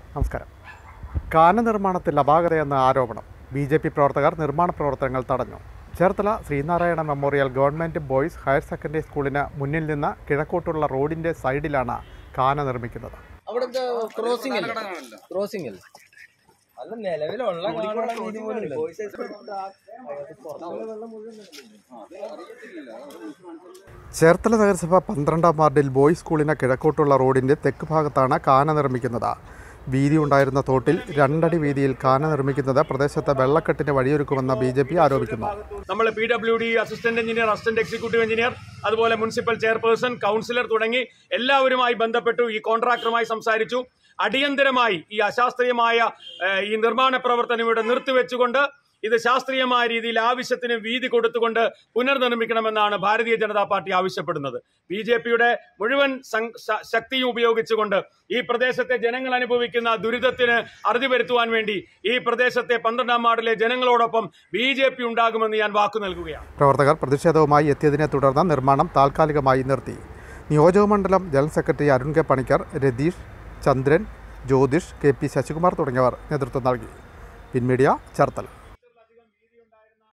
നമസ്കാരം കാന നിർമ്മാണത്തിൽ അപാകതയെന്ന ആരോപണം ബി ജെ പി പ്രവർത്തകർ നിർമ്മാണ പ്രവർത്തനങ്ങൾ തടഞ്ഞു Cherthala Sreenarayana memorial government boys higher secondary സ്കൂളിന് മുന്നിൽ നിന്ന് കിഴക്കോട്ടുള്ള റോഡിൻ്റെ സൈഡിലാണ് കാന നിർമ്മിക്കുന്നത് അവിടെ ക്രോസിംഗ് അല്ലേ ക്രോസിംഗ് അല്ലേ അല്ല നിലവിലുള്ള കാണുന്ന വീതി പോലും ഇല്ല. ചേർത്തല നഗരസഭ പന്ത്രണ്ടാം വാർഡിൽ ബോയ്സ് സ്കൂളിന് കിഴക്കോട്ടുള്ള റോഡിൻ്റെ തെക്ക് ഭാഗത്താണ് കാന നിർമ്മിക്കുന്നത് വീതി ഉണ്ടായിരുന്ന തോട്ടിൽ രണ്ടടി വീതിയിൽ കാന നിർമ്മിക്കുന്നത് പ്രദേശത്ത് വെള്ളക്കെട്ടിന് വഴിയൊരുക്കുമെന്ന് ബി ജെ പി ആരോപിക്കുന്നു നമ്മൾ P W D assistant engineer assistant executive engineer അതുപോലെ മുനിസിപ്പൽ ചെയർപേഴ്സൺ കൗൺസിലർ തുടങ്ങി എല്ലാവരുമായി ബന്ധപ്പെട്ടു ഈ കോൺട്രാക്ടറുമായി സംസാരിച്ചു അടിയന്തരമായി ഈ അശാസ്ത്രീയമായ ഏഹ്, ഈ നിർമ്മാണ പ്രവർത്തനം ഇവിടെ നിർത്തിവെച്ചുകൊണ്ട് ഇത് ശാസ്ത്രീയമായ രീതിയിൽ ആവശ്യത്തിന് വീതി കൊടുത്തുകൊണ്ട് പുനർനിർമ്മിക്കണമെന്നാണ് ഭാരതീയ ജനതാ പാർട്ടി ആവശ്യപ്പെടുന്നത് ബി ജെ പിയുടെ മുഴുവൻ സം- ശ- ശക്തിയും ഉപയോഗിച്ചുകൊണ്ട് ഈ പ്രദേശത്തെ ജനങ്ങൾ അനുഭവിക്കുന്ന ദുരിതത്തിന് അറുതി വരുത്തുവാൻ വേണ്ടി ഈ പ്രദേശത്തെ പന്ത്രണ്ടാം വാർഡിലെ ജനങ്ങളോടൊപ്പം ബി ജെ പി ഉണ്ടാകുമെന്ന് ഞാൻ വാക്കു നൽകുകയാണ് പ്രവർത്തകർ പ്രതിഷേധവുമായി എത്തിയതിനെ തുടർന്ന് നിർമ്മാണം താൽക്കാലികമായി നിർത്തി നിയോജകമണ്ഡലം general secretary Arun K Panicker Ratheesh Chandran Jyothish K P Sasikumar തുടങ്ങിയവർ നേതൃത്വം നൽകി പിൻമീഡിയ ചേർത്തല